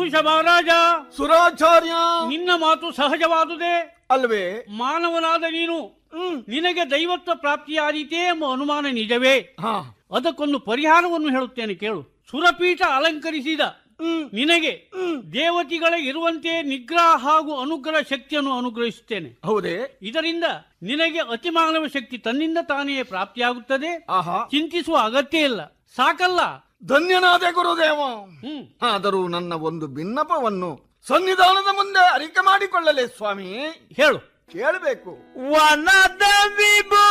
ಅಂಕುಶ ಮಹಾರಾಜ ಸುರಾಚಾರ್ಯ ನಿನ್ನ ಮಾತು ಸಹಜವಾದುದೇ ಅಲ್ವೇ ಮಾನವನಾದ ನೀನು ಹ್ಮ್ ನಿನಗೆ ದೈವತ್ವ ಪ್ರಾಪ್ತಿಯಾದೀತೇ ಎಂಬ ಅನುಮಾನ ನಿಜವೇ ಹಾ ಅದಕ್ಕೊಂದು ಪರಿಹಾರವನ್ನು ಹೇಳುತ್ತೇನೆ ಕೇಳು ಸುರಪೀಠ ಅಲಂಕರಿಸಿದ ಹ್ಮ್ ನಿನಗೆ ಹ್ಮ್ ದೇವತೆಗಳ ಇರುವಂತೆ ನಿಗ್ರಹ ಹಾಗೂ ಅನುಗ್ರಹ ಶಕ್ತಿಯನ್ನು ಅನುಗ್ರಹಿಸುತ್ತೇನೆ ಹೌದೇ ಇದರಿಂದ ನಿನಗೆ ಅತಿಮಾನವ ಶಕ್ತಿ ತನ್ನಿಂದ ತಾನೇ ಪ್ರಾಪ್ತಿಯಾಗುತ್ತದೆ ಆಹಾ ಚಿಂತಿಸುವ ಅಗತ್ಯ ಇಲ್ಲ ಸಾಕಲ್ಲ ಧನ್ಯನಾದೆ ಗುರುದೇವ ಹ್ಮ್ ಆದರೂ ನನ್ನ ಒಂದು ಭಿನ್ನಪವನ್ನು ಸನ್ನಿಧಾನದ ಮುಂದೆ ಅರಿಕೆ ಮಾಡಿಕೊಳ್ಳಲೇ ಸ್ವಾಮಿ ಹೇಳು ಕೇಳಬೇಕು ವನದ ವಿಭೂ